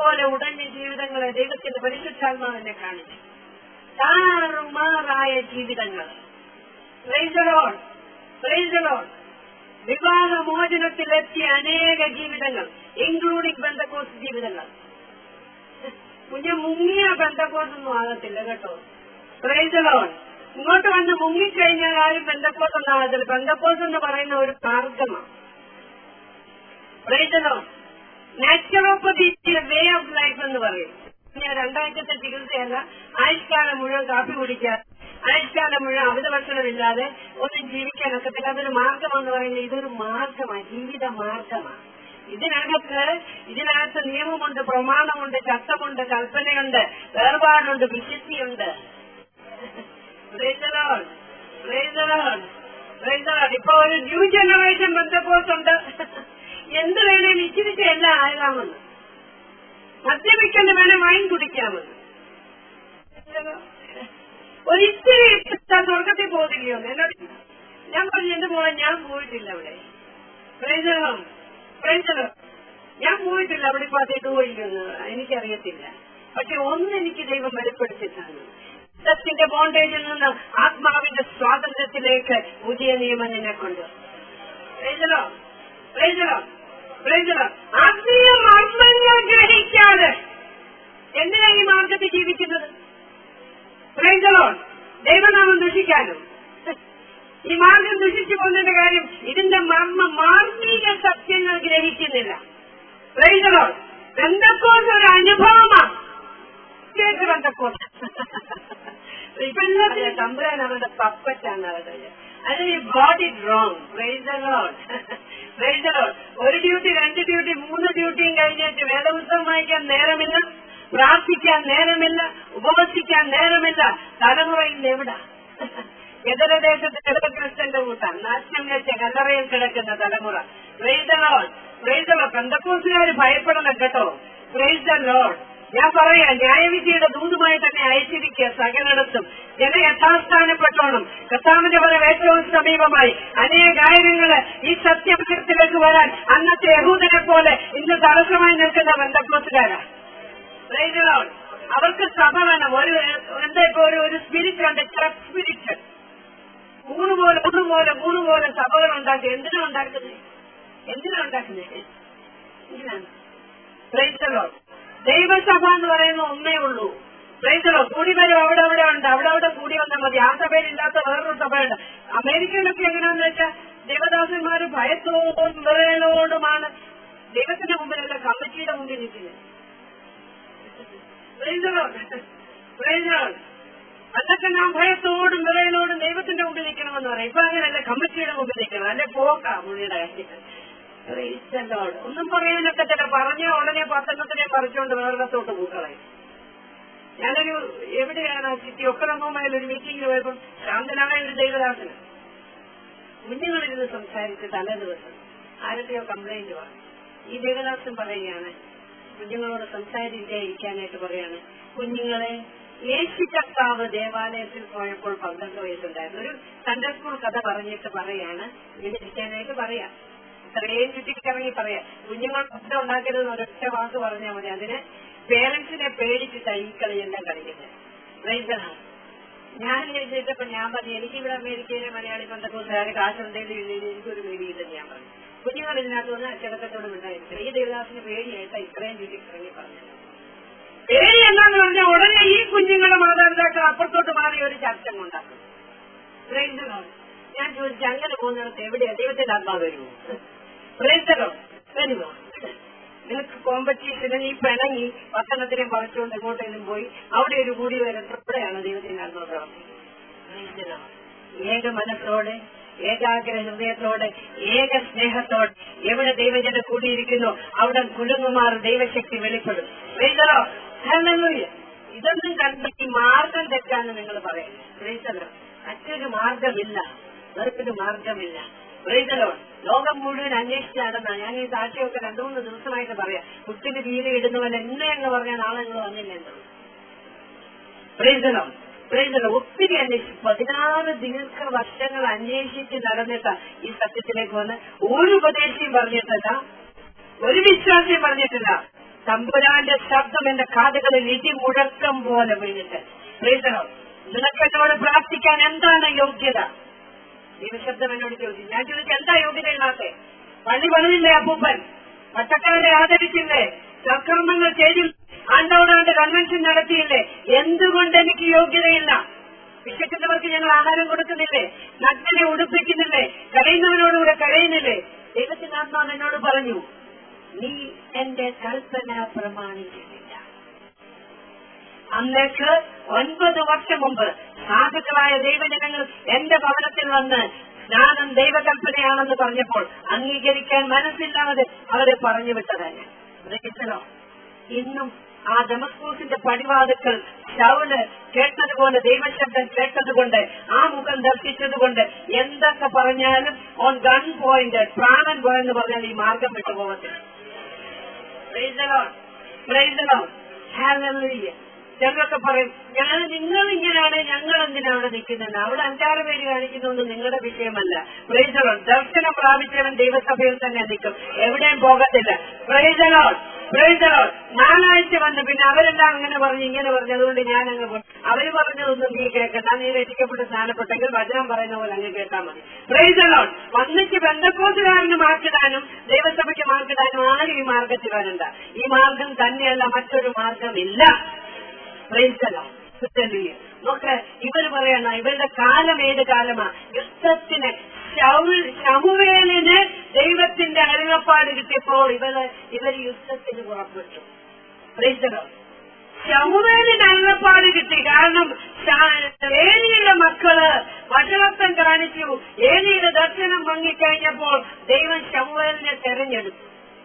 പോലെ ഉടഞ്ഞ ജീവിതങ്ങളെ ദൈവത്തിന്റെ പരിശുദ്ധാത്മാവിനെ കാണിച്ചു താറുമാറായ ജീവിതങ്ങൾ Praise the Lord. Praise the Lord. വിവാഹമോചനത്തിലെത്തിയ അനേക ജീവിതങ്ങൾ ഇൻക്ലൂഡിംഗ് ബന്ധക്കോസ് ജീവിതങ്ങൾ കുഞ്ഞ് മുങ്ങിയ ബന്ധക്കോസൊന്നും ആകത്തില്ല കേട്ടോ പ്രൈസ് ലോൺ ഇങ്ങോട്ട് വന്ന് മുങ്ങിക്കഴിഞ്ഞാൽ ആരും ബന്ധക്കോസ് ഒന്നും ആകത്തില്ല ബന്ധക്കോസ് എന്ന് പറയുന്ന ഒരു മാർഗമാണ് praise Lord naturopathy way of life എന്ന് പറയും ഞാൻ രണ്ടാഴ്ചത്തെ ചികിത്സയല്ല ആയുഷ്കാലം മുഴുവൻ കാപ്പി കുടിക്കാൻ ആയുഷ്കാലം മുഴുവൻ അമിത ഭക്ഷണമില്ലാതെ ഒന്നും ജീവിക്കാനൊക്കത്തില്ല അതൊരു മാർഗമെന്ന് പറയുന്നത് ഇതൊരു മാർഗമാണ് ജീവിത മാർഗമാണ് ഇതിനകത്ത് ഇതിനകത്ത് നിയമമുണ്ട് പ്രമാണമുണ്ട് ചട്ടമുണ്ട് കൽപ്പനയുണ്ട് വേർപാടുണ്ട് വിശുദ്ധിയുണ്ട് Praise the Lord. Praise the Lord. Praise the Lord. ഇപ്പൊ ഒരു ന്യൂ ജനറേഷൻ ബന്ധപ്പോസുണ്ട് എന്ത് വേണേലും ഇച്ചിരിച്ച് എല്ലാം ആകാമെന്ന് മദ്യപിക്കല് വേണേ വൈൻ കുടിക്കാമെന്ന് ഒരിത്തിരി സ്വർഗത്തിൽ പോകുന്നില്ലയോ എന്നോട് ഞാൻ പറഞ്ഞു എന്റെ മോളെ ഞാൻ പോയിട്ടില്ല അവിടെ പ്രൈസലം പ്രൈസലം ഞാൻ പോയിട്ടില്ല അവിടെ ഇപ്പൊ അതിട്ട് പോയില്ലെന്ന് എനിക്കറിയത്തില്ല പക്ഷെ ഒന്ന് എനിക്ക് ദൈവം വെളിപ്പെടുത്തിയിട്ടാണ് ത്തിന്റെ ബോണ്ടേജിൽ നിന്ന് ആത്മാവിന്റെ സ്വാതന്ത്ര്യത്തിലേക്ക് പുതിയ നിയമം നിന്നെ കൊണ്ട് പ്രൈസലോ പ്രൈസലോ പ്രൈസലോ ആത്മീയ മർമ്മങ്ങൾ ഗ്രഹിക്കാതെ എന്തിനാ ഈ മാർഗത്തിൽ ജീവിക്കുന്നത് പ്രൈസലോ ദൈവനാമം ദുഷിക്കാനും ഈ മാർഗം ദുഷിച്ചു പോകുന്നതിന്റെ കാര്യം ഇതിന്റെ മർമ്മ മാർമിക സത്യങ്ങൾ ഗ്രഹിക്കുന്നില്ല പ്രൈസലോ ബന്ധക്കോസ് ഒരു അനുഭവമാണ് കേട്ട് ബന്ധക്കോസ് ഇപ്പൊ എല്ലാത്തിനും തമ്പുരാൻ അവരുടെ പപ്പറ്റാണ് അവരുടെ അത് ഈ God it wrong praise Lord praise Lord ഒരു ഡ്യൂട്ടി രണ്ട് ഡ്യൂട്ടി മൂന്ന് ഡ്യൂട്ടിയും കഴിഞ്ഞിട്ട് വേദപുസ്തകം വായിക്കാൻ നേരമില്ല പ്രാർത്ഥിക്കാൻ നേരമില്ല ഉപവസിക്കാൻ നേരമില്ല തലമുറ ഇന്ന് എവിടാ എതിരദേശത്ത് കിടക്കുന്ന ക്രിസ്തന്റെ കൂട്ടാൻ നാശം വെച്ച കല്ലറയിൽ കിടക്കുന്ന തലമുറ പ്രൈസ് ലോഡ് പ്രൈസ് ലോഡ് പെന്തക്കോസുകാർ ഭയപ്പെടണം കേട്ടോ പ്രൈസ് ലോഡ് ഞാൻ പറയാം ന്യായവിധിയുടെ ദൂതുമായി തന്നെ അയച്ചിരിക്കുക സകലയിടത്തും ജന യഥാസ്ഥാനപ്പെട്ടോണം കർത്താവിന്റെ പോലെ ഏറ്റവും സമീപമായി അനേകായിരങ്ങള് ഈ സത്യത്തിലേക്ക് വരാൻ അന്നത്തെ യഹൂദനെ പോലെ ഇന്ന് തടസ്സമായി നിൽക്കുന്ന ബന്ധക്കോസുകാരാ Praise the Lord. അവർക്ക് സഭ വേണം ഒരു എന്താ ഇപ്പൊ ഒരു ഒരു സ്പിരിറ്റ് ഉണ്ട് ക്രബ് സ്പിരിറ്റ് മൂന്ന് പോലെ മൂന്ന് പോലെ മൂന്ന് പോലെ സഭകൾ ഉണ്ടാക്കി എന്തിനാ ഉണ്ടാക്കുന്നത് എന്തിനാ ഉണ്ടാക്കുന്നത് എന്തിനാണ് Praise the Lord. ദൈവസഭ എന്ന് പറയുന്ന ഒന്നേ ഉള്ളൂ പ്രൈസലോ കൂടി വരും അവിടെ അവിടെ ഉണ്ട് അവിടെ അവിടെ കൂടി വന്നാൽ മതി ആ സഭയിലില്ലാത്ത വേറൊരു സഭയുണ്ട് അമേരിക്കയിലൊക്കെ എങ്ങനെയാന്ന് വെച്ചാൽ ദേവദാസന്മാര് ഭയത്തോടും വിറയലോടുമാണ് ദൈവത്തിന്റെ മുമ്പിലല്ല കമ്മിറ്റിയുടെ മുമ്പിൽ നിൽക്കുന്നത് പ്രൈസലോ പ്രൈസലോ അതൊക്കെ നാം ഭയത്തോടും വിറയലോടും ദൈവത്തിന്റെ മുമ്പിൽ നിൽക്കണമെന്ന് പറയും ഇപ്പൊ അങ്ങനെയല്ല കമ്മിറ്റിയുടെ മുമ്പിൽ നിൽക്കണം അല്ലെ പോക്കാ മുള്ളിയുടെ ലോഡ് ഒന്നും പറയാനൊക്കത്തില്ല പറഞ്ഞ ഉടനെ പത്തെണ്ണത്തിനെ പറിച്ചുകൊണ്ട് വേറെത്തോട്ട് പൂക്കളയും ഞാനൊരു എവിടെയാണ് സിറ്റി ഒക്കറമ്മയിൽ ഒരു മീറ്റിംഗിന് പോയപ്പോൾ ശാന്തനായ ഒരു ദൈവദാസന് കുഞ്ഞുങ്ങളിരുന്ന് സംസാരിച്ച് തലേ ദിവസം ആരൊക്കെയോ കംപ്ലൈന്റ് പറഞ്ഞു ഈ ദേവദാസൻ പറയുകയാണ് കുഞ്ഞുങ്ങളോട് സംസാരിക്കാതിരിക്കാനായിട്ട് പറയാണ് കുഞ്ഞുങ്ങളെ യേശു കർത്താവ് ദേവാലയത്തിൽ പോയപ്പോൾ പന്ത്രണ്ട് വയസ്സുണ്ടായിരുന്നു ഒരു സൺഡേ സ്കൂൾ കഥ പറഞ്ഞിട്ട് പറയാണ് ഇങ്ങനെ ഇരിക്കാനായിട്ട് പറയാം ഇത്രയും ചുറ്റിക്കിറങ്ങി പറയാം കുഞ്ഞുങ്ങൾ ശബ്ദം ഉണ്ടാക്കരുതെന്ന് ഒരൊറ്റ വാക്ക് പറഞ്ഞാൽ മതി അതിന് പേരൻസിനെ പേടിച്ചിട്ടാ ഈ കളിയെല്ലാം കളിക്കുന്നത് റൈസനാണ് ഞാൻ ചോദിച്ചപ്പോ ഞാൻ പറഞ്ഞു എനിക്കിവിടെ അമേരിക്കയിലെ മലയാളി ബന്ധക്കൂട്ടുകാരെ കാശുണ്ടെങ്കിലും ഇല്ലെങ്കിൽ എനിക്കൊരു പേടിയില്ലെന്ന് ഞാൻ പറഞ്ഞു കുഞ്ഞുങ്ങൾ ഇതിനകത്ത് വന്ന് അച്ചടക്കത്തോട് ഉണ്ടായിരുന്നു ഈ ദേവദാസിന് പേടിയായിട്ടാ ഇത്രയും ചുറ്റിക്കിറങ്ങി പറഞ്ഞു പേടി എന്നാന്ന് പറഞ്ഞാൽ ഉടനെ ഈ കുഞ്ഞുങ്ങളുടെ മാതാപിതാക്കൾ അപ്പുറത്തോട്ട് മാറി ഒരു ചർച്ച ഉണ്ടാക്കും റൈസനോ ഞാൻ ചോദിച്ചു അങ്ങനെ പോകുന്നിടത്ത് എവിടെയാ ദൈവത്തിന്റെ ആത്മാവ് വരുമോ പ്രേസരോ വരുമോ നിനക്ക് കോമ്പറ്റീഷന് നീ പിണങ്ങി പത്തനത്തിനെ പറിച്ചുകൊണ്ട് എങ്ങോട്ടേലും പോയി അവിടെ ഒരു കൂടി വരുന്നപ്പോഴാണ് ദൈവത്തിന്റെ ആത്മാവ് പ്രവർത്തിക്കുന്നത് ഏക മനസ്സോടെ ഏകാഗ്ര ഹൃദയത്തോടെ ഏക സ്നേഹത്തോടെ എവിടെ ദൈവജന കൂടിയിരിക്കുന്നു അവിടെ കുലുങ്ങുമാർ ദൈവശക്തി വെളിപ്പെടും പ്രൈസലോ ഹല്ലേലൂയ ഇതൊന്നും കണ്ട് ഈ മാർഗം തെറ്റാന്ന് നിങ്ങൾ പറയുന്നത് പ്രൈസലോ മറ്റൊരു മാർഗമില്ല വേറൊരു മാർഗമില്ല പ്രൈസലോ ലോകം മുഴുവൻ അന്വേഷിച്ച് നടന്ന ഞാൻ ഈ സാക്ഷിയൊക്കെ രണ്ടു മൂന്ന് ദിവസമായിട്ട് പറയാം കുട്ടിന് തീരെ ഇടുന്നവൻ എന്നെ എന്ന് പറഞ്ഞാൽ നാളെ നിങ്ങൾ വന്നില്ലെന്നോ പ്രൈസലോ പ്രൈസലോ ഒത്തിരി അന്വേഷിച്ചു പതിനാറ് ദീർഘ വർഷങ്ങൾ അന്വേഷിച്ച് നടന്നിട്ട ഈ സത്യത്തിലേക്ക് വന്ന് ഒരു ഉപദേശിയും പറഞ്ഞിട്ടില്ല ഒരു വിശ്വാസിയും പറഞ്ഞിട്ടില്ല തമ്പുരാന്റെ ശബ്ദം എന്റെ കാതുകളിൽ ഇടി മുഴക്കം പോലെ വീണിട്ട് പ്രീതനോ നിനക്കെന്നോട് പ്രാർത്ഥിക്കാൻ എന്താണ് യോഗ്യത ദൈവശബ്ദം എന്നോട് ചോദിച്ചു ഞാൻ ചോദിച്ചു എന്താ യോഗ്യത ഇല്ലാത്തെ പള്ളി പണിതില്ലേ അപ്പൂപ്പൻ പച്ചക്കാരെ ആദരിച്ചില്ലേ സൽക്കർമ്മങ്ങൾ ചെയ്തില്ലേ ആണ്ടോടാണ്ട് കൺവെൻഷൻ നടത്തിയില്ലേ എന്തുകൊണ്ട് എനിക്ക് യോഗ്യതയില്ല വിശക്കുന്നവർക്ക് ഞങ്ങൾ ആഹാരം കൊടുക്കുന്നില്ലേ നഗ്നനെ ഉടുപ്പിക്കുന്നില്ലേ കരയുന്നവനോടുകൂടെ കരയുന്നില്ലേ ദൈവത്തിന്റെ ആത്മാവ് എന്നോട് പറഞ്ഞു നീ എന്റെ കൽപ്പന പ്രമാണിക്കുന്നില്ല അന്നേക്ക് ഒൻപത് വർഷം മുമ്പ് സാധുക്കളായ ദൈവജനങ്ങൾ എന്റെ ഭവനത്തിൽ വന്ന് സ്നാനം ദൈവകൽപ്പനയാണെന്ന് പറഞ്ഞപ്പോൾ അംഗീകരിക്കാൻ മനസ്സില്ലാതെ അവരെ പറഞ്ഞു വിട്ടതന്നെ ഗ്രഹിച്ചല്ലോ ഇന്നും ആ ഡെമസ്കൂസിന്റെ പടിവാതുക്കൾ ശൗല് കേട്ടതുപോലെ ദൈവശബ്ദം കേട്ടതുകൊണ്ട് ആ മുഖം ദർശിച്ചതുകൊണ്ട് എന്തൊക്കെ പറഞ്ഞാലും ഓൺ ഗൺ പോയിന്റ് പ്രാണൻ പോയെന്ന് പറഞ്ഞാൽ ഈ മാർഗം വിട്ടുപോകത്തില്ല ചിലരൊക്കെ പറയും ഞാൻ നിങ്ങൾ ഇങ്ങനെയാണ് ഞങ്ങൾ എന്തിനാ അവിടെ നിൽക്കുന്നത് അവിടെ അഞ്ചാറ് പേര് കാണിക്കുന്നൊന്നും നിങ്ങളുടെ വിഷയമല്ല പ്രൈസലോ ദർശനം പ്രാപിച്ചവൻ ദൈവസഭയിൽ തന്നെ നിൽക്കും എവിടെയും പോകത്തില്ല പ്രൈസലോ പ്രൈസലോ നാലാഴ്ച വന്ന് പിന്നെ അവരെല്ലാം അങ്ങനെ പറഞ്ഞു ഇങ്ങനെ പറഞ്ഞു അതുകൊണ്ട് ഞാൻ അങ്ങ് പോയി അവര് പറഞ്ഞതൊന്നും നീ കേൾക്കണ്ട നീ രക്ഷിക്കപ്പെട്ട് സ്നാനപ്പെട്ടെങ്കിൽ വചനം പറയുന്ന പോലെ അങ്ങ് കേട്ടാൽ മതി പ്രൈസലോ വന്നിട്ട് ബന്ധക്കോസുകാരന് മാർക്കിടാനും ദൈവസഭയ്ക്ക് മാർക്കിടാനും ആരും ഈ മാർഗത്തിൽ വരണ്ട ഈ മാർഗം തന്നെയല്ല മറ്റൊരു മാർഗമില്ല നോക്ക് ഇവര് പറയണ ഇവരുടെ കാലം ഏത് കാലമാ യുദ്ധത്തിന് ശമുവേലിന് ദൈവത്തിന്റെ അരുളപ്പാട് കിട്ടിയപ്പോൾ ഇവര് ഇവര് യുദ്ധത്തിന് പുറപ്പെട്ടു ശമുവേലിന് അരുളപ്പാട് കിട്ടി കാരണം ഏലിയുടെ മക്കള് വഷളത്വം കാണിച്ചു ഏലിയുടെ ദർശനം മങ്ങിക്കഴിഞ്ഞപ്പോൾ ദൈവം ശമുവേലിനെ തെരഞ്ഞെടുത്തു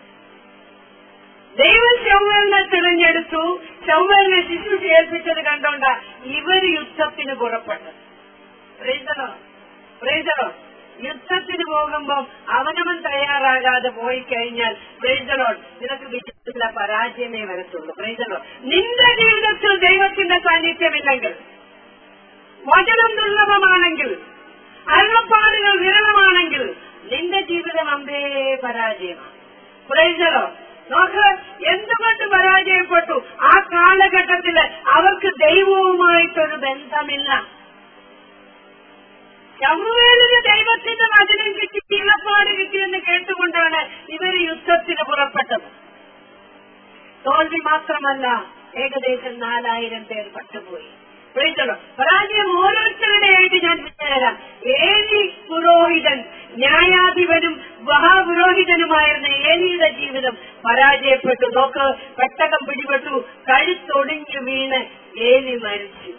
ദൈവം ശൗവലിനെ തിരഞ്ഞെടുത്തു ശൗവലിനെ ശിശുഷ ഏൽപ്പിച്ചത് കണ്ടോണ്ട ഇവർ യുദ്ധത്തിന് പുറപ്പെട്ടു പ്രീതനോ പ്രീതനോ യുദ്ധത്തിന് പോകുമ്പോൾ അവനവൻ തയ്യാറാകാതെ പോയി കഴിഞ്ഞാൽ പ്രീതനോ നിനക്ക് വിജയത്തില്ല പരാജയമേ വരത്തുള്ളൂ പ്രീതനോ നിന്റെ ജീവിതത്തിൽ ദൈവത്തിന്റെ സാന്നിധ്യമില്ലെങ്കിൽ വചനം ദുർലഭമാണെങ്കിൽ അരുളപ്പാടുകൾ വിരളമാണെങ്കിൽ നിന്റെ ജീവിതം അമ്പേ പരാജയമാണ് പ്രൈസലോ നോക്ക് എന്തുകൊണ്ട് പരാജയപ്പെട്ടു ആ കാലഘട്ടത്തില് അവർക്ക് ദൈവവുമായിട്ടൊരു ബന്ധമില്ല ശമുവേലിന് ദൈവത്തിന്റെ വചനം കിട്ടി ഇളപ്പാട് കിട്ടിയെന്ന് കേട്ടുകൊണ്ടാണ് ഇവർ യുദ്ധത്തിന് പുറപ്പെട്ടത് തോൽവി മാത്രമല്ല ഏകദേശം നാലായിരം പേർ പട്ടുപോയി വിളിച്ചല്ലോ പരാജയം ഓരോരുത്തരുടെയായിട്ട് ഞാൻ തരാം ഏലി പുരോഹിതൻ ന്യായാധിപനും മഹാപുരോഹിതനുമായിരുന്ന ഏലിയുടെ ജീവിതം പരാജയപ്പെട്ടു നോക്ക് പെട്ടകം പിടിപെട്ടു കഴുത്തൊടിഞ്ഞു വീണ് ഏലി മരിച്ചു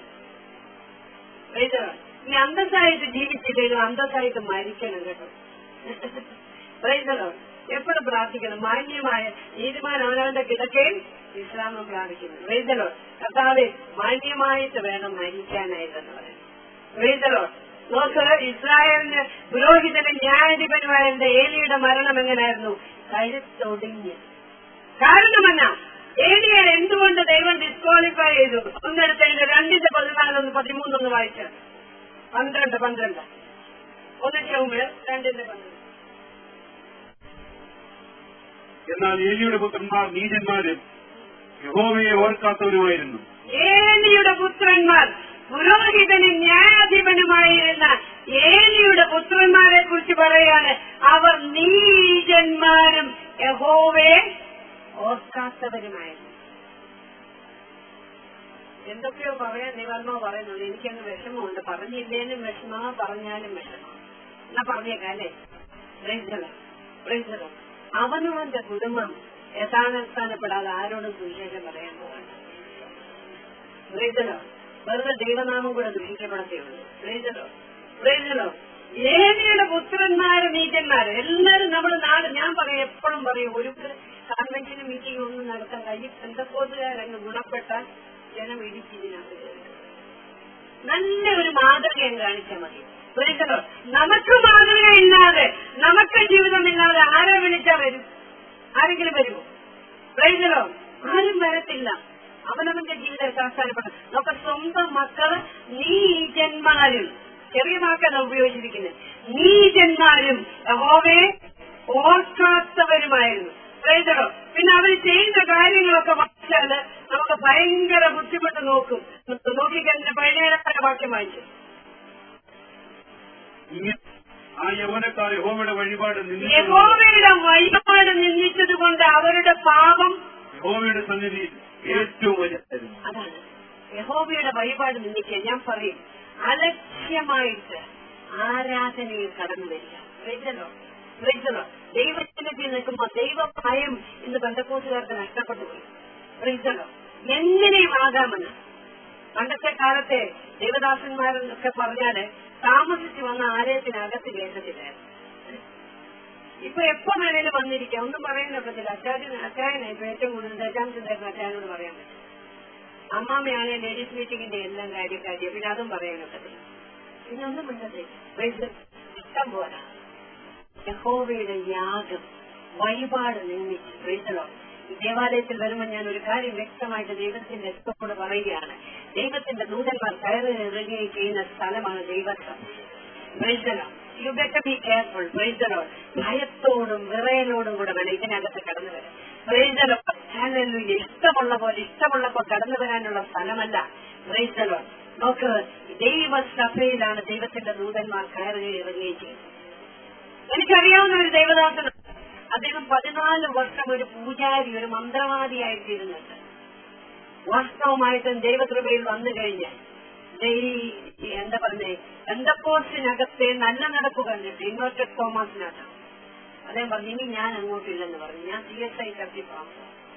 ഇനി അന്തസ്സായിട്ട് ജീവിച്ചില്ലെങ്കിലും അന്തസ്സായിട്ട് മരിക്കണം കേട്ടോ പ്രൈസലോ എപ്പോഴും പ്രാർത്ഥിക്കണം മാന്യമായ നീതിമാൻ അവനവന്റെ കിടക്കയിൽ വിശ്രാമം പ്രാപിക്കുന്നു പ്രൈസലോ കർത്താവ് മാന്യമായിട്ട് വേണം മരിക്കാനായിട്ടെന്ന് പറയാം പ്രൈസലോ നോക്ക് ഇസ്രായേലിന് പുരോഹിതനും ന്യായാധിപനുമായിരുന്ന ഏലിയുടെ മരണം എങ്ങനെയായിരുന്നു കഴുത്തൊടിഞ്ഞ് കാരണമെന്നാ ഏലിയെ എന്തുകൊണ്ട് ദൈവം ഡിസ്ക്വാളിഫൈ ചെയ്തു ഒന്നെടുത്തതിന്റെ രണ്ടിന്റെ പതിനാലൊന്ന് പതിമൂന്നൊന്ന് വായിച്ച പന്ത്രണ്ട് പന്ത്രണ്ട് ഒന്ന് ചുമ് രണ്ടിന്റെ പന്ത്രണ്ട് എന്നാൽ ഏലിയുടെ പുത്രന്മാർ നീചന്മാരും യഹോവയെ ഓർക്കാത്തവരുമായിരുന്നു ഏലിയുടെ പുത്രന്മാർ പുരോഹിതനും ന്യായാധിപനുമായിരുന്ന ഏലിയുടെ പുത്രന്മാരെ കുറിച്ച് പറയാണ് അവർ നീചന്മാരും യഹോവയെ ഓർക്കാത്തവരുമായിരുന്നു എന്തൊക്കെയോ പറയാൻ നിവർമ്മ പറയുന്നുണ്ട് എനിക്കങ്ങ് വിഷമമുണ്ട് പറഞ്ഞില്ലേലും വിഷമോ പറഞ്ഞാലും വിഷമോ എന്നാ പറഞ്ഞേക്കാല്ലേ ബ്രേസലോ ബ്രേസലോ അവനവന്റെ കുടുംബം യഥാനസ്ഥാനപ്പെടാതെ ആരോടും സുവിശേഷം പറയാൻ പോകണ്ട ബ്രേസലോ വെറുതെ ദൈവനാമം കൂടെ ദുഷിക്കപ്പെടത്തേയുള്ളൂ ബ്രേസലോ ബ്രേസലോ ഏലിയുടെ പുത്രന്മാര് നീചന്മാര് എല്ലാരും നമ്മുടെ നാട് ഞാൻ പറയും എപ്പോഴും പറയും ഒരു കൺവെൻഷനും മീറ്റിംഗ് ഒന്നും നടത്താൻ കഴിയും എന്തൊക്കെ ഗുണപ്പെട്ടാൽ ജനം ഇടിച്ചിതിനകത്ത് കയറും. നല്ല ഒരു മാതൃകയും കാണിച്ചാൽ മതി ഒരിക്കലോ നമുക്ക് മാതൃകയില്ലാതെ നമുക്ക് ജീവിതമില്ലാതെ ആരെ വിളിച്ചാ വരും ആരെങ്കിലും വരുമോ പ്രൈസലോ ആരും വരത്തില്ല അവനവന്റെ ജീവിതം സാസ്ഥാനപ്പെടും നമുക്ക് സ്വന്തം മക്കള് നീചന്മാരും ചെറിയ വാക്കാണ് ഉപയോഗിച്ചിരിക്കുന്നത് നീചന്മാരും യഹോവയെ ഓർക്കാത്തവരുമായിരുന്നു പ്രൈസലോ പിന്നെ അവർ ചെയ്യുന്ന കാര്യങ്ങളൊക്കെ വായിച്ചാല് നമുക്ക് ഭയങ്കര ബുദ്ധിമുട്ട് നോക്കും നോക്കിക്കഴിഞ്ഞ പഴയ വാക്യം വായിച്ചു ഇങ്ങനെ ആ യൗവനക്കാർ യഹോവയുടെ വഴിപാട് നിന്നിച്ചു യഹോവയുടെ വഴിപാട് നിന്ദിച്ചത് കൊണ്ട് അവരുടെ പാപം യഹോവയുടെ സന്നിധിയിൽ ഏറ്റവും വലിയതായിരുന്നു അതാണ് യഹോവയുടെ വഴിപാട് നിന്ദിക്കുക ഞാൻ പറയും അലക്ഷ്യമായിട്ട് ആരാധനയിൽ കടന്നു വരിക പ്രൈസലോ പ്രൈസലോ ദൈവത്തിനെത്തി നിൽക്കുമ്പോൾ ദൈവഭയം ഇന്ന് ബന്ധക്കോസുകാർക്ക് നഷ്ടപ്പെട്ടു പോയി പ്രൈസലോ എങ്ങനെയും ആകാമെന്ന് പണ്ടത്തെ കാലത്തെ ദേവദാസന്മാരെന്നൊക്കെ പറഞ്ഞാല് താമസിച്ചു വന്ന ആലയത്തിനകത്ത് കേട്ടത്തില്ലായിരുന്നു ഇപ്പൊ എപ്പോ വേണേലും വന്നിരിക്കാം ഒന്നും പറയാൻ പറ്റില്ല അച്ചായന് അച്ചായനെ ഇപ്പൊ ഏറ്റവും കൂടുതൽ ദശാംശം അച്ചായനോട് പറയാൻ പറ്റും അമ്മാമ്മയാണ് ലേഡീസ് മീറ്റിംഗിന്റെ എല്ലാം കാര്യക്കാരി പിന്നെ അതും പറയാനൊക്കത്തില്ല പിന്നെ ഒന്നും മിണ്ടത്തില്ല ഇഷ്ടം പോലെ യഹോവയുടെ യാഗം വഴിപാട് നിന്നിച്ച് പ്രൈസലോ ഈ ദേവാലയത്തിൽ വരുമ്പോൾ ഞാൻ ഒരു കാര്യം വ്യക്തമായിട്ട് ദൈവത്തിന്റെ ഇഷ്ടത്തോട് പറയുകയാണ് ദൈവത്തിന്റെ ദൂതന്മാർ കയറി ഇറങ്ങുകയും ചെയ്യുന്ന സ്ഥലമാണ് ദൈവത്വം praise Lord you better be careful praise Lord ഭയത്തോടും വിറയലോടും കൂടെ വേണം ഇതിനകത്ത് കടന്നു വരാൻ പ്രൈസലോ ഹല്ലേലൂയ ഇഷ്ടമുള്ള പോലെ ഇഷ്ടമുള്ളപ്പോൾ കടന്നു വരാനുള്ള സ്ഥലമല്ല പ്രൈസലോ നോക്ക് ദൈവസഭയിലാണ് ദൈവത്തിന്റെ ദൂതന്മാർ കയറുകയും ഇറങ്ങുകയും ചെയ്യുന്നത് എനിക്കറിയാവുന്ന ഒരു ദൈവദാസൻ അദ്ദേഹം പതിനാല് വർഷം ഒരു പൂജാരി ഒരു മന്ത്രവാദിയായിട്ടിരുന്നുണ്ട് വാസ്തവമായിട്ടും ദൈവകൃപയിൽ വന്നു കഴിഞ്ഞാൽ ദൈ- എന്താ പറഞ്ഞേ എന്തപ്പോസിനകത്തെ നല്ല നടപ്പ് കണ്ടിട്ട് ഇൻവെർട്ടഡ് തോമസിനകത്ത് അദ്ദേഹം പറഞ്ഞു ഇനി ഞാൻ അങ്ങോട്ടില്ലെന്ന് പറഞ്ഞു ഞാൻ സി എസ് ഐ തട്ടിപ്പാം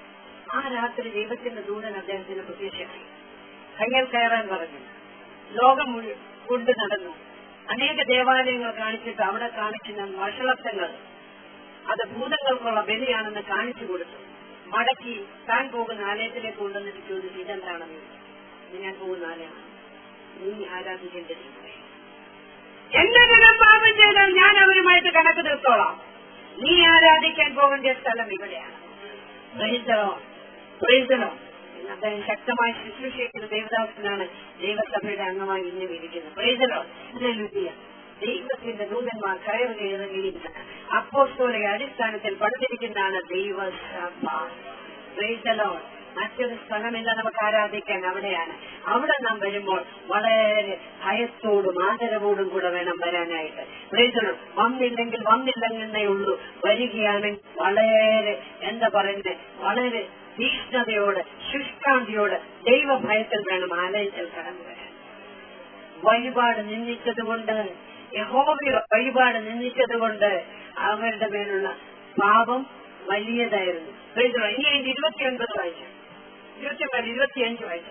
ആ രാത്രി ദൈവത്തിന്റെ ദൂതൻ അദ്ദേഹത്തിന് പ്രതീക്ഷയായി കയ്യൽ കയറാൻ പറഞ്ഞു ലോകം മുഴു- കൊണ്ട് നടന്നു അനേക ദേവാലയങ്ങൾ കാണിച്ചിട്ട് അവിടെ കാണിക്കുന്ന വഷളത്വങ്ങൾ അത് ഭൂതങ്ങൾക്കുള്ള ബലിയാണെന്ന് കാണിച്ചു കൊടുത്തു മടക്കി താൻ പോകുന്ന ആലയത്തിലേക്ക് കൊണ്ടുവന്നിട്ട് ചോദിച്ചു ഇതെന്താണെന്ന് ഇത് ഞാൻ പോകുന്ന ആലയമാണ് നീ ആരാധിക്കേണ്ട ദൈവമേ. എന്റെ ജനം പാപം ചെയ്താൽ ഞാൻ അവരുമായിട്ട് കണക്ക് തീർത്തോളാം നീ ആരാധിക്കാൻ പോകേണ്ട സ്ഥലം ഇവിടെയാണ് പ്രൈസലോ പ്രൈസലോ എന്ന് അദ്ദേഹം ശക്തമായി ശുശ്രൂഷിക്കുന്ന ദേവദാസനാണ് ദൈവസഭയുടെ അംഗമായി ഇന്ന് ഇരിക്കുന്നത് പ്രൈസലോ ഹല്ലേലൂയ. ദൈവത്തിന്റെ ദൂതന്മാർ കയറി കയറുകയില്ല അപ്പോസ്തോലെ അടിസ്ഥാനത്തിൽ പഠിച്ചിരിക്കുന്നതാണ് ദൈവസഭ പ്രൈസലോ മറ്റൊരു സ്ഥലമില്ല നമുക്ക് ആരാധിക്കാൻ അവിടെയാണ് അവിടെ നാം വരുമ്പോൾ വളരെ ഭയത്തോടും ആദരവോടും കൂടെ വേണം വരാനായിട്ട് പ്രൈസലോ വന്നില്ലെങ്കിൽ വന്നില്ലെന്നേ ഉള്ളൂ വരികയാണെങ്കിൽ വളരെ എന്താ പറയുന്നത് വളരെ തീഷ്ണതയോട് ശുഷ്കാന്തിയോട് ദൈവഭയത്തിൽ വേണം ആലയത്തിൽ കടന്നു വരാൻ വഴിപാട് നിന്ദിച്ചതുകൊണ്ട് യഹോവയുടെ വഴിപാട് നിന്ദിച്ചതുകൊണ്ട് അവരുടെ മേലുള്ള പാപം വലിയതായിരുന്നു Praise the Lord. ഇനി അതിന്റെ ഇരുപത്തിയൊൻപത് വായിച്ചു ഇരുപത്തിയൊൻപത് ഇരുപത്തിയഞ്ച് വായിച്ചു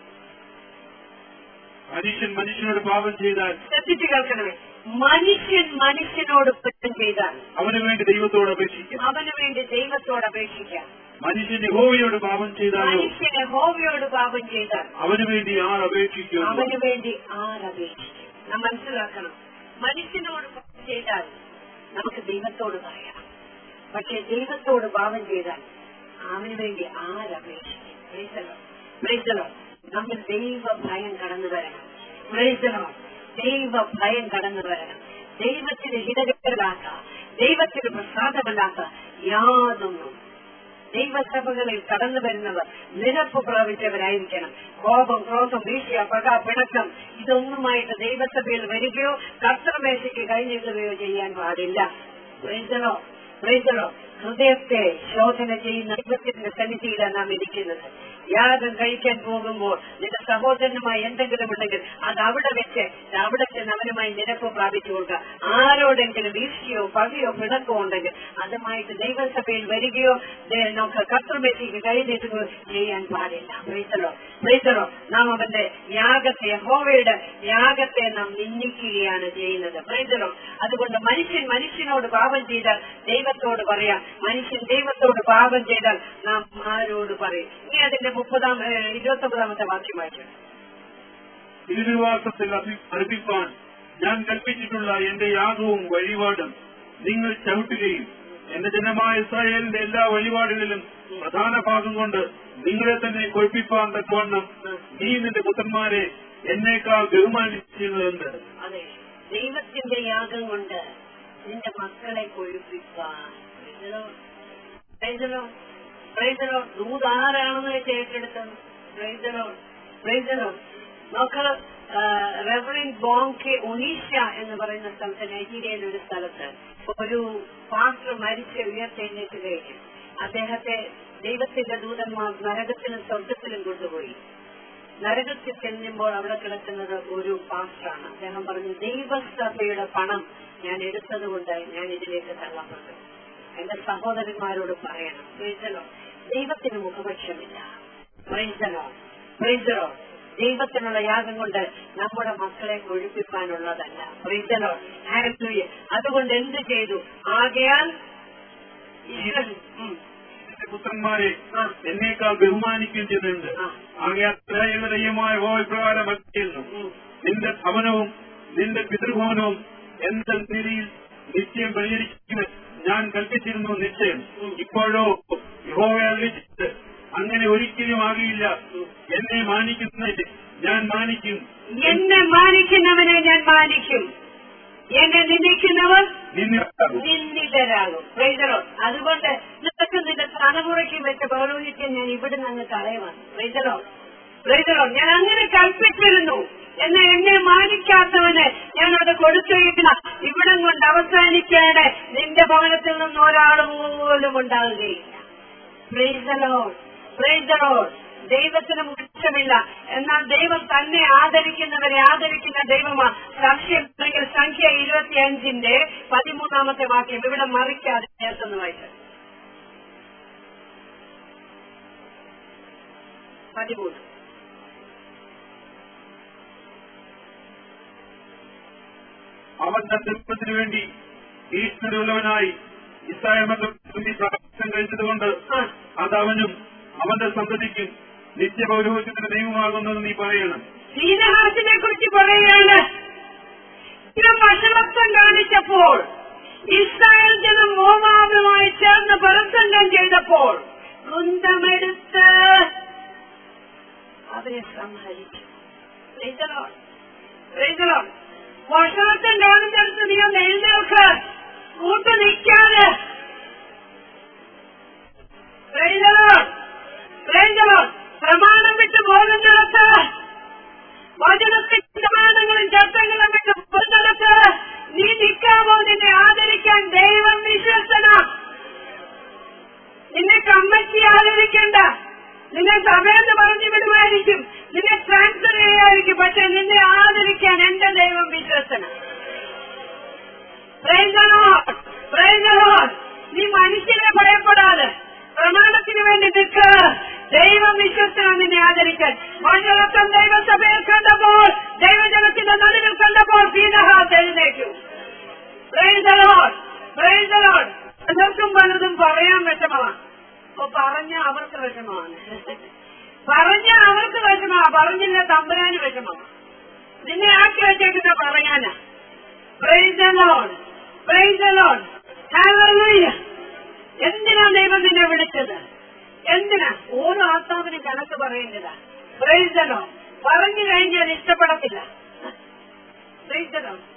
മനുഷ്യൻ മനുഷ്യനോട് പാപം ചെയ്താൽ ശ്രദ്ധിച്ചു കേൾക്കണമേ മനുഷ്യൻ മനുഷ്യനോട് കുറ്റം ചെയ്താൽ അവന് വേണ്ടി ദൈവത്തോട് അപേക്ഷിക്കാം അവന് വേണ്ടി ദൈവത്തോട് അപേക്ഷിക്കാം മനുഷ്യൻ യഹോവയോട് പാപം ചെയ്താലോ മനുഷ്യനെ ഹോവിയോട് പാപം ചെയ്താൽ അവന് വേണ്ടി ആർ അപേക്ഷിക്കുന്നു അവന് വേണ്ടി ആരപേക്ഷിക്കും നാം മനസ്സിലാക്കണം മനുഷ്യനോട് പാപം ചെയ്താൽ നമുക്ക് ദൈവത്തോട് പറയാം പക്ഷെ ദൈവത്തോട് പാപം ചെയ്താൽ അവന് വേണ്ടി ആരപേക്ഷിക്കും പ്രൈസലോ പ്രൈസലോ നമ്മൾ ദൈവ ഭയം കടന്നു വരണം പ്രൈസലോ ദൈവ ഭയം കടന്നു വരണം ദൈവത്തിന് ഹിതകരലാക്ക ദൈവത്തിന് പ്രസാദമല്ലാത്ത യാതൊന്നും ദൈവസഭകളിൽ കടന്നു വരുന്നവർ നിരപ്പ് പ്രാപിച്ചവരായിരിക്കണം കോപം ക്രോധം വീഴ്ച പക പിണക്കം ഇതൊന്നുമായിട്ട് ദൈവസഭയിൽ വരികയോ കർത്തമേശയ്ക്ക് കഴിഞ്ഞിട്ടുകയോ ചെയ്യാൻ പാടില്ല പ്രൈസലോ പ്രൈസലോ ഹൃദയത്തെ ശോധന ചെയ്യുന്ന ദൈവത്തിന്റെ സന്നിധിയിലാണ് നാം ഇരിക്കുന്നത് യാഗം കഴിക്കാൻ പോകുമ്പോൾ നിന്റെ സഹോദരനുമായി എന്തെങ്കിലും ഉണ്ടെങ്കിൽ അത് അവിടെ വെച്ച് അവിടെ ചെന്ന് അവനുമായി നിരപ്പ് പ്രാപിച്ചു കൊടുക്കുക ആരോടെങ്കിലും വീഴ്ചയോ പകയോ പിണക്കോ ഉണ്ടെങ്കിൽ അതുമായിട്ട് ദൈവസഭയിൽ വരികയോ ദേ- നമുക്ക് കർത്തൃമേശയ്ക്ക് കൈനീട്ടുകയോ ചെയ്യാൻ പാടില്ല പ്രീതലോ പ്രീതലോ നാം അവന്റെ യാഗത്തെ ഹോവയുടെ യാഗത്തെ നാം നിന്ദിക്കുകയാണ് ചെയ്യുന്നത് പ്രീതലോ അതുകൊണ്ട് മനുഷ്യൻ മനുഷ്യനോട് പാപം ചെയ്താൽ ദൈവത്തോട് പറയാം മനുഷ്യൻ ദൈവത്തോട് പാപം ചെയ്താൽ നാം ആരോട് പറയും ഇനി അതിന്റെ മുപ്പതാം ഇരുപത്തി ഒമ്പതാമത്തെ വാക്യം വായിച്ചു തിരുനിവാസത്തിൽ അർപ്പി- അർപ്പിപ്പാൻ ഞാൻ കൽപ്പിച്ചിട്ടുള്ള എന്റെ യാഗവും വഴിപാടും നിങ്ങൾ ചവിട്ടുകയും എന്റെ ജനമായ ഇസ്രായേലിന്റെ എല്ലാ വഴിപാടുകളിലും പ്രധാന ഭാഗം കൊണ്ട് നിങ്ങളെ തന്നെ കൊഴിപ്പിപ്പാൻ തക്കവണ്ണം നീ നിന്റെ പുത്രന്മാരെ എന്നേക്കാൾ ബഹുമാനിച്ചിരുന്നത് അതെ ദൈവത്തിന്റെ യാഗം കൊണ്ട് നിന്റെ മക്കളെ കൊഴുപ്പിക്കാൻ പ്രൈസലോ പ്രൈസലോ ദൂത് ആരാണെന്ന് വെച്ച് ഏറ്റെടുത്തത് പ്രൈസലോ പ്രൈസലോ നോക്ക് റെവറിൻ ബോങ്കെ ഒണീഷ എന്ന് പറയുന്ന സ്ഥലത്ത് നൈജീരിയയിലെ ഒരു സ്ഥലത്ത് ഒരു പാസ്റ്റർ മരിച്ച് ഉയർത്തെഴുന്നേറ്റുകയും അദ്ദേഹത്തെ ദൈവത്തിന്റെ ദൂതന്മാർ നരകത്തിലും സ്വർഗത്തിലും കൊണ്ടുപോയി നരകത്തിൽ ചെല്ലുമ്പോൾ അവിടെ കിടക്കുന്നത് ഒരു പാസ്റ്ററാണ് അദ്ദേഹം പറഞ്ഞു ദൈവസഭയുടെ പണം ഞാൻ എടുത്തത് കൊണ്ട് ഞാൻ ഇതിലേക്ക് തള്ളപ്പെട്ടു എന്റെ സഹോദരന്മാരോട് പറയണം പ്രൈസലോ ദൈവത്തിന് മുഖപക്ഷമില്ല പ്രൈസലോ പ്രൈസലോ ദൈവത്തിനുള്ള യാഗം കൊണ്ട് നമ്മുടെ മക്കളെ കൊഴുപ്പിക്കാനുള്ളതല്ല പ്രൈസലോ ഹാലൂയ അതുകൊണ്ട് എന്ത് ചെയ്തു ആകയാൽ ഈശ്വരൻ ഉം, എന്റെ പുത്രന്മാരെ ആ. എന്നേക്കാൾ ബഹുമാനിക്കുകയും ചെയ്തിട്ടുണ്ട് ആ. ആകയാൽ ഇസ്രായേലിന്റെ ദൈവമായ ഹോ ഇപ്രകാരം ചെയ്യുന്നു ഉം. നിന്റെ ഭവനവും നിന്റെ പിതൃഭവനവും എന്ന നിലയിൽ നിശ്ചയം പരിഹരിക്കുമെന്ന് ഞാൻ കൽപ്പിച്ചിരുന്നു നിശ്ചയം ഇപ്പോഴോ യഹോവയെ അറിയിച്ചിട്ട് അങ്ങനെ ഒരിക്കലും ആകിയില്ല എന്നെ മാനിക്കുന്നതിന് ഞാൻ മാനിക്കും എന്നെ മാനിക്കുന്നവനെ ഞാൻ മാനിക്കും എന്നെ നിന്ദിക്കുന്നവർ നിന്നെ നിന്ദിതരാകും പ്രൈതറോ അതുകൊണ്ട് നിനക്ക് നിന്റെ തലമുറയ്ക്ക് വെച്ച പൗരോഹിത്യം ഞാൻ ഇവിടെ നിന്ന് കളയുവാണ് പ്രൈതറോ പ്രൈതറോ ഞാൻ അങ്ങനെ കൽപ്പിച്ചിരുന്നു എന്നാൽ എന്നെ മാനിക്കാത്തവന് ഞാൻ അത് കൊടുത്തിരിക്കുന്ന ഇവിടം കൊണ്ട് അവസാനിക്കാതെ നിന്റെ ഭവനത്തിൽ നിന്ന് ഒരാൾ പോലും ഉണ്ടാകുകയില്ല പ്രൈതറോ പ്രൈതറോ ദൈവത്തിന് മുഖ്യമില്ല എന്നാൽ ദൈവം തന്നെ ആദരിക്കുന്നവരെ ആദരിക്കുന്ന ദൈവമാ സംശയമുണ്ടെങ്കിൽ സംഖ്യ ഇരുപത്തിയഞ്ചിന്റെ പതിമൂന്നാമത്തെ വാക്യം ഇവിടെ മറിക്കാതെ ചേർത്തെന്ന് വായിച്ചു പതിമൂന്ന് അവന്റെ ദുഃഖത്തിനു വേണ്ടി ഈശ്വരുള്ളവനായി ഇസ്രായേൽ മക്കൾ പ്രാർത്ഥന കഴിച്ചതുകൊണ്ട് ആ അത് അവനും അവന്റെ സന്തതിക്കും നിത്യപൗരോഹിത്യത്തിന്റെ ദൈവമാകുന്നത് നീ പറയണം സീനഹാസിനെ കുറിച്ച് പറയുകയാണ് ഇത് വഷളത്വം കാണിച്ചപ്പോൾ ഇസ്രായേൽ ജനം മോവാബുമായി ചേർന്ന് പരസംഗം ചെയ്തപ്പോൾ കുന്തമെടുത്ത് അവരെ സംഹരിച്ചു Praise the Lord. Praise the Lord. വഷളത്വം കാണിച്ചെടുത്ത് നീ ഒന്ന് എഴുന്നേൽക്ക് കൂട്ടു നിൽക്കാതെ Praise the Lord. Praise the Lord. പ്രമാണം വിട്ട് പോകുന്നിടത്ത് വചനത്തിന്റെ പ്രമാണങ്ങളും ചട്ടങ്ങളും വിട്ട് പോകുന്നിടത്ത് നീ നിൽക്കാമോ നിന്നെ ആദരിക്കാൻ ദൈവം വിശ്വസന നിന്നെ കമ്മറ്റി ആദരിക്കണ്ട നിന്നെ സമയത്ത് പറഞ്ഞു വിടുമായിരിക്കും നിന്നെ ട്രാൻസ്ഫർ ചെയ്യായിരിക്കും പക്ഷെ നിന്നെ ആദരിക്കാൻ എന്റെ ദൈവം വിശ്വസന Praise the Lord. Praise the Lord. നീ മനുഷ്യനെ ഭയപ്പെടാതെ പ്രമാണത്തിന് വേണ്ടി നിൽക്ക് ദൈവം വിശ്വസനം നിന്നെ ആദരിക്കാൻ മണ്ഡലത്വം ദൈവസഭയിൽ കണ്ടപ്പോൾ ദൈവജനത്തിന്റെ നടുവിൽ കണ്ടപ്പോൾ സീനഹാസ് എഴുന്നേക്കും Praise the Lord. Praise the Lord. പലർക്കും പലതും പറയാൻ വിഷമമാണ് അപ്പൊ പറഞ്ഞ അവർക്ക് വിഷമമാണ് പറഞ്ഞ അവർക്ക് വിഷമമാണ് പറഞ്ഞില്ല തമ്പുരാന് വിഷമമാണ് നിന്നെ ആക്കി വെച്ചേക്കുന്ന പറയാനാ Praise the Lord. Praise the Lord. Hallelujah. എന്തിനാ ദൈവം നിന്നെ വിളിച്ചത് എന്തിനാ ഓരോ ആത്മാവിനും കണക്ക് പറയേണ്ടതാ Praise the Lord. പറഞ്ഞു കഴിഞ്ഞാൽ ഇഷ്ടപ്പെടത്തില്ല Praise the Lord.